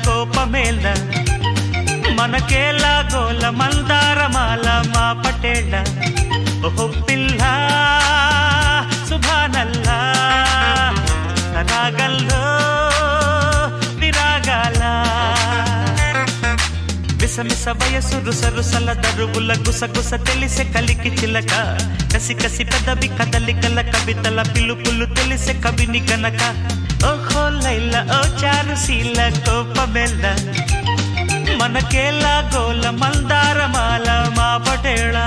కోపమేల మనకేలా గోల మందారమాల మా పటేళ్ళ ఓహో పిల్ల సుభానల్లా రాగల్లో విరాగాల విసమిస వయసు రుస రుసల దరువుల గుసగుస తెలిసే కలికి చిలక కసి కసి పెదవి కదలికల కవితల పిలుపులు తెలిసే కవిని గనక ఓహో లైల ఓ చారు శీల కోపమెల్ల మనకేలా గోల మందారమాల మా పటేళా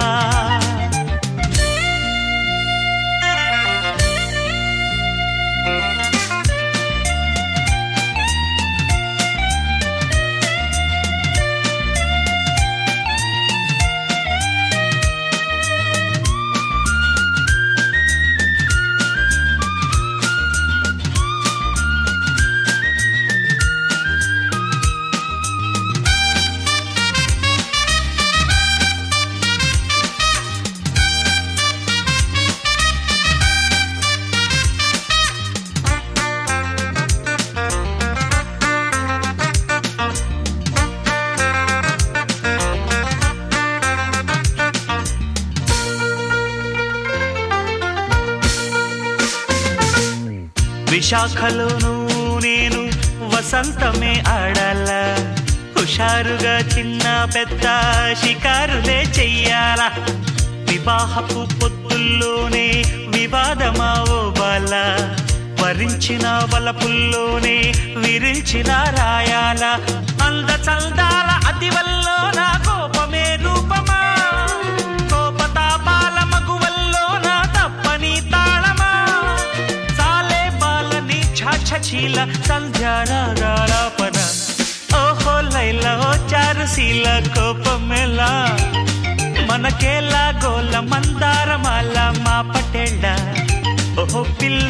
విశాఖలోను నేను వసంతమే ఆడాల హుషారుగా చిన్న పెద్ద షికారులే చెయ్యాలా వివాహపు పొత్తుల్లోనే వివాదమావో బాల వరించిన వలపుల్లోనే విరించిన రాయాల అంద చల్దాల అతివల్లో నా కోపమే రూపమా కోపతాపాల మగువల్లో నా తప్పని తాళమా సాలే బాలని ఛాఛీల సంధ్యారాపన ఓహో లైల ఓ చారు శీల కోపమెలా మనకేలా గోల మందారమాల మా పటేళ్ళ ఓహో పిల్ల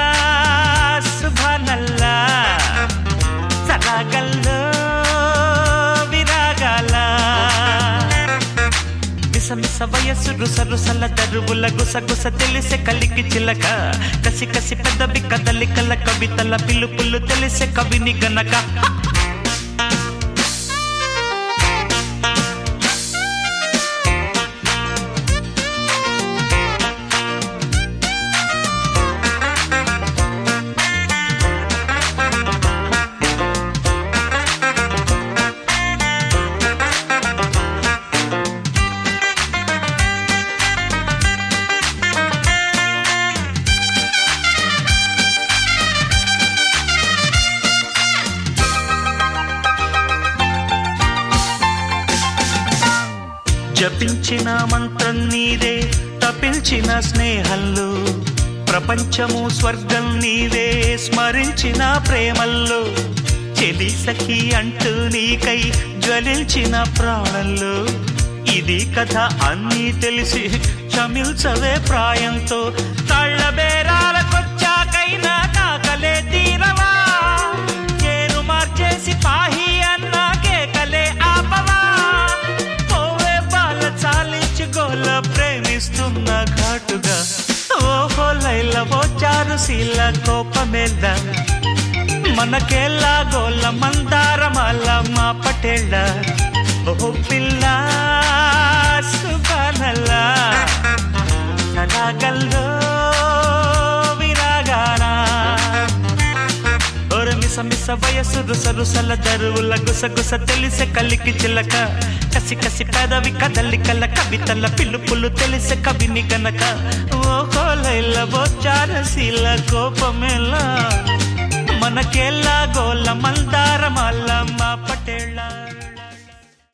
సుభానల్లా సరాగల్లో విరాగాల మిసమిస వయసు రుస రుసల దరువుల గుసగుస తెలిసే కలికి చిలక కసి కసి పెద్దవి కదలికల కవితల పిలుపులు తెలిసే కవిని గనక జపించిన మంత్రం నీదే తపించిన స్నేహంలో ప్రపంచము స్వర్గం నీదే స్మరించిన ప్రేమల్లో చెలి సఖి అంటూ నీకై జ్వలించిన ప్రాణంలో ఇది కథ అన్నీ తెలిసి క్షమించవే ప్రాయంతో కళ్ళ బేరాలకొచ్చాకైనా కాకలే తీరవా చేరు మార్చేసి పాహి అన్న కేకలే ఆపవా ఓవే బాల చాలించి గోల ప్రేమిస్తున్న ఘాటుగా ఓహో లైల ఓ చారు శీల కోపమేద్ద మనకేలా గోల మందారమాల మా పటేళ్ళ ఓహో పిల్ల సుబానల్లా సదాగల్లో విరాగానా ఓర మిస మిస వయసు రుస రుసల దరువుల గుస గుస తెలిసే కలికి చిలక కసి కసి పెదవి కదలికల కవితల పిలుపులు తెలిసే కవిని గనక ఓ కోలైల ఓ చారశీల కోపమేలా మనకేలా గోల మందారమాల మా పటేళ్ళ